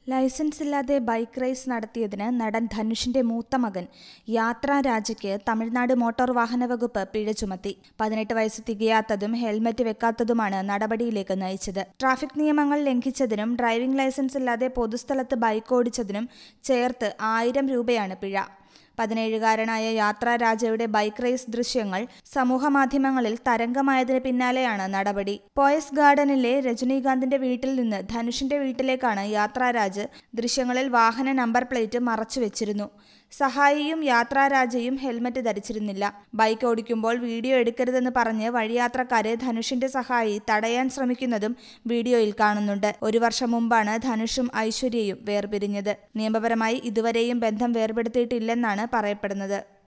licence ഇല്ലാതെ bike raise നടത്തിയതിന് നടൻ ധനുഷിന്റെ മൂത്ത മകൻ യാത്രാ രാജയ്ക്ക് തമിഴ്നാട് മോട്ടോർ വാഹന വകുപ്പ് പിഴ ചുമത്തി പതിനെട്ട് വയസ്സ് തികയാത്തതും ഹെൽമറ്റ് വെക്കാത്തതുമാണ് നടപടിയിലേക്ക് നയിച്ചത് ട്രാഫിക് നിയമങ്ങൾ ലംഘിച്ചതിനും ഡ്രൈവിംഗ് ലൈസൻസ് ഇല്ലാതെ പൊതുസ്ഥലത്ത് ബൈക്ക് ഓടിച്ചതിനും ചേർത്ത് ആയിരം രൂപയാണ് പിഴ പതിനേഴുകാരനായ യാത്രാ രാജയുടെ ബൈക്ക് റേസ് ദൃശ്യങ്ങൾ സമൂഹമാധ്യമങ്ങളിൽ തരംഗമായതിന് പിന്നാലെയാണ് നടപടി പോയസ് ഗാർഡനിലെ രജനീകാന്തിന്റെ വീട്ടിൽ നിന്ന് ധനുഷിന്റെ വീട്ടിലേക്കാണ് യാത്രാരാജ് ദൃശ്യങ്ങളിൽ വാഹന നമ്പർ പ്ലേറ്റ് മറച്ചുവെച്ചിരുന്നു സഹായിയും യാത്രാരാജയും ഹെൽമറ്റ് ധരിച്ചിരുന്നില്ല ബൈക്ക് ഓടിക്കുമ്പോൾ വീഡിയോ എടുക്കരുതെന്ന് പറഞ്ഞ് വഴിയാത്രക്കാരെ ധനുഷിന്റെ സഹായി തടയാൻ ശ്രമിക്കുന്നതും വീഡിയോയിൽ കാണുന്നുണ്ട് ഒരു വർഷം മുമ്പാണ് ധനുഷും ഐശ്വര്യയും വേർപിരിഞ്ഞത് നിയമപരമായി ഇതുവരെയും ബന്ധം വേർപെടുത്തിയിട്ടില്ലെന്നാണ് പറയപ്പെടുന്നത്